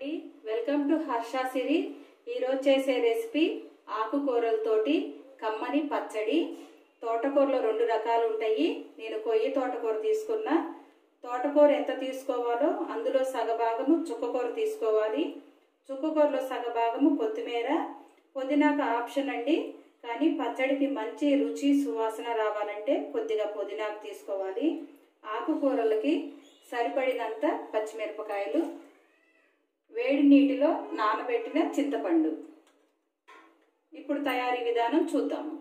అండి welcome to Harsha సిరి ఈరోజు చేసే రెసిపీ ఆకుకూరలతోటి కమ్మని పచ్చడి తోటకూరలో రెండు రకాలు ఉంటాయి నేను కొయ్యి తోటకూర తీసుకున్నా తోటకూర ఎంత తీసుకోవాలో అందులో సగభాగము చుక్కకూర తీసుకోవాలి చుక్కకూరలో సగభాగము కొత్తిమీర పుదీనాకు ఆప్షన్ అండి కానీ పచ్చడికి మంచి రుచి సువాసన రావాలంటే కొద్దిగా పుదీనాకు తీసుకోవాలి ఆకుకూరలకి సరిపడినంత పచ్చిమిరపకాయలు వేడి నీటిలో నానబెట్టిన చింతపండు ఇప్పుడు తయారీ విధానం చూద్దాము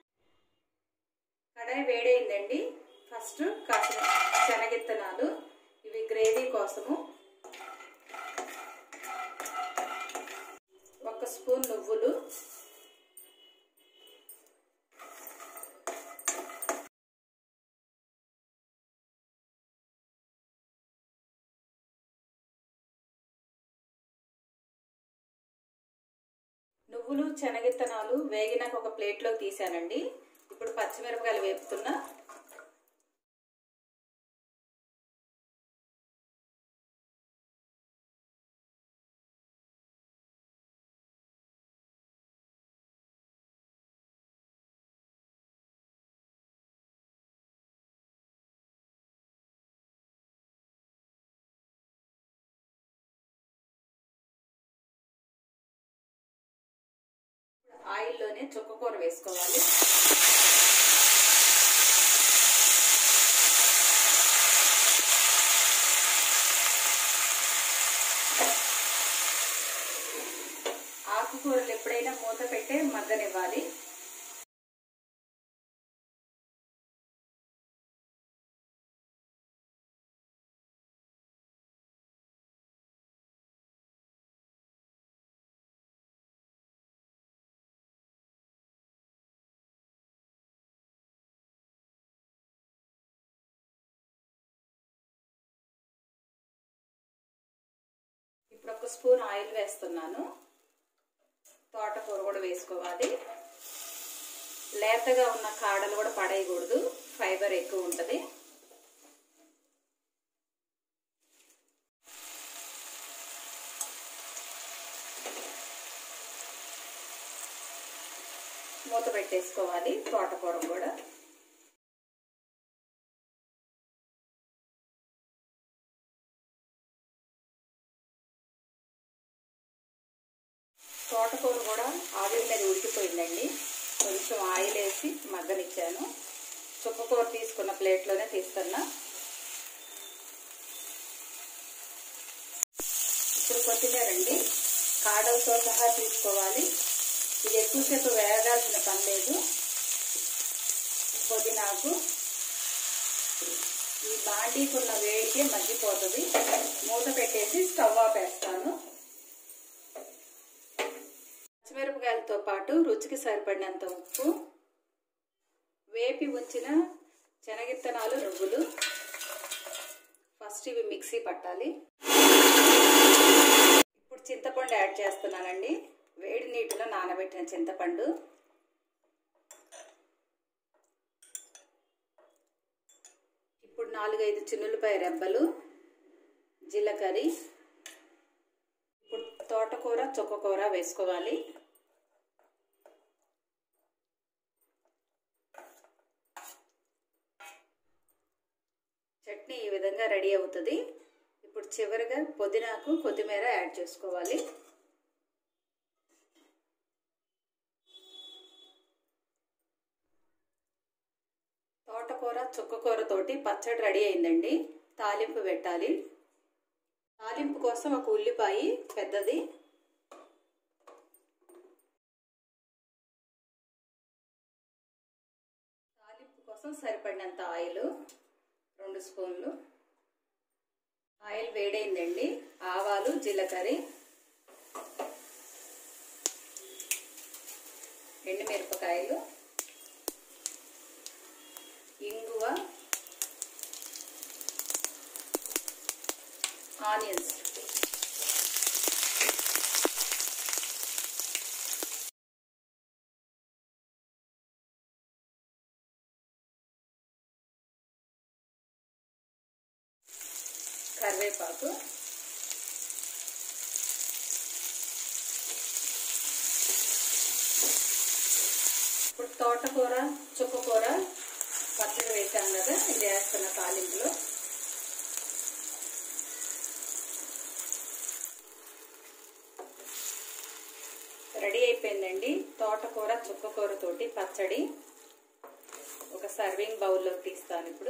కడాయి వేడైందండి ఫస్ట్ కాసిన శనగిత్తనాలు ఇవి గ్రేవీ కోసము ఒక స్పూన్ నువ్వులు నువ్వులు శనగిత్తనాలు వేగినాక ఒక ప్లేట్లోకి తీసానండి ఇప్పుడు పచ్చిమిరపకాయలు వేపుతున్నా ఆయిల్లోనే చుక్కకూర వేసుకోవాలి ఆకుకూరలు ఎప్పుడైనా మూత పెట్టే మగ్గనివ్వాలి ఇప్పుడు ఒక స్పూన్ ఆయిల్ వేస్తున్నాను తోటకూర కూడా వేసుకోవాలి లేతగా ఉన్న కాడలు కూడా పడేయకూడదు ఫైబర్ ఎక్కువ ఉంటుంది మూత పెట్టేసుకోవాలి తోటకూర కూడా తోటకూర కూడా ఆవిరి మీద ఉడికిపోయిందండి కొంచెం ఆయిల్ వేసి మగ్గనిచ్చాను చుక్కకూర తీసుకున్న ప్లేట్లోనే తీస్తున్నా ఇప్పుడు కొత్తిమీర అండి కాడలతో సహా తీసుకోవాలి ఇది ఎక్కువసేపు వేగాల్సిన పని లేదు పుదీనాకు ఈ బాండీకున్న వేడికే మగ్గిపోతుంది మూత పెట్టేసి స్టవ్ ఆపేస్తాను పచ్చిమిరపకాయలతో పాటు రుచికి సరిపడినంత ఉప్పు వేపి ఉంచిన శనగిత్తనాలు నువ్వులు ఫస్ట్ ఇవి మిక్సీ పట్టాలి ఇప్పుడు చింతపండు యాడ్ చేస్తున్నానండి వేడి నీటిలో నానబెట్టిన చింతపండు ఇప్పుడు నాలుగైదు చిన్నులపై రెబ్బలు జీలకర్ర ఇప్పుడు తోటకూర చుక్కకూర వేసుకోవాలి చట్నీ ఈ విధంగా రెడీ అవుతుంది ఇప్పుడు చివరిగా పుదీనాకు కొత్తిమీర యాడ్ చేసుకోవాలి తోటకూర చుక్కకూర తోటి పచ్చడి రెడీ అయిందండి తాలింపు పెట్టాలి తాలింపు కోసం ఒక ఉల్లిపాయ పెద్దది తాలింపు కోసం సరిపడినంత ఆయిల్ రెండు స్పూన్లు ఆయిల్ వేడైందండి ఆవాలు జీలకర్ర ఎండుమిరపకాయలు ఇంగువ ఆనియన్స్ కరివేపాకు తోటకూర చుక్కకూర పచ్చడి వేసాం కదా ఇది వేస్తున్న తాలింపులో రెడీ అయిపోయిందండి తోటకూర చుక్కకూర తోటి పచ్చడి ఒక సర్వింగ్ బౌల్లోకి తీస్తాను ఇప్పుడు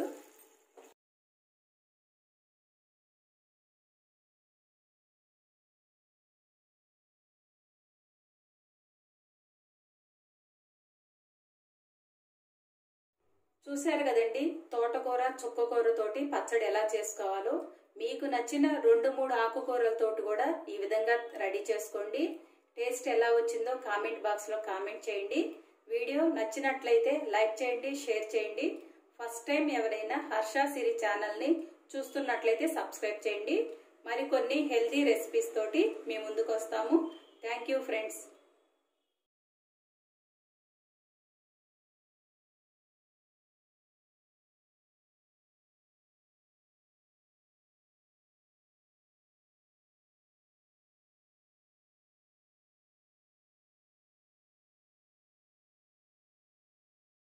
చూశారు కదండి తోటకూర చుక్కకూర తోటి పచ్చడి ఎలా చేసుకోవాలో మీకు నచ్చిన రెండు మూడు ఆకుకూరలతోటి కూడా ఈ విధంగా రెడీ చేసుకోండి టేస్ట్ ఎలా వచ్చిందో కామెంట్ బాక్స్లో కామెంట్ చేయండి వీడియో నచ్చినట్లయితే లైక్ చేయండి షేర్ చేయండి ఫస్ట్ టైం ఎవరైనా హర్ష సిరి ఛానల్ని చూస్తున్నట్లయితే సబ్స్క్రైబ్ చేయండి మరికొన్ని హెల్దీ రెసిపీస్ తోటి మేము ముందుకు వస్తాము థ్యాంక్ యూ ఫ్రెండ్స్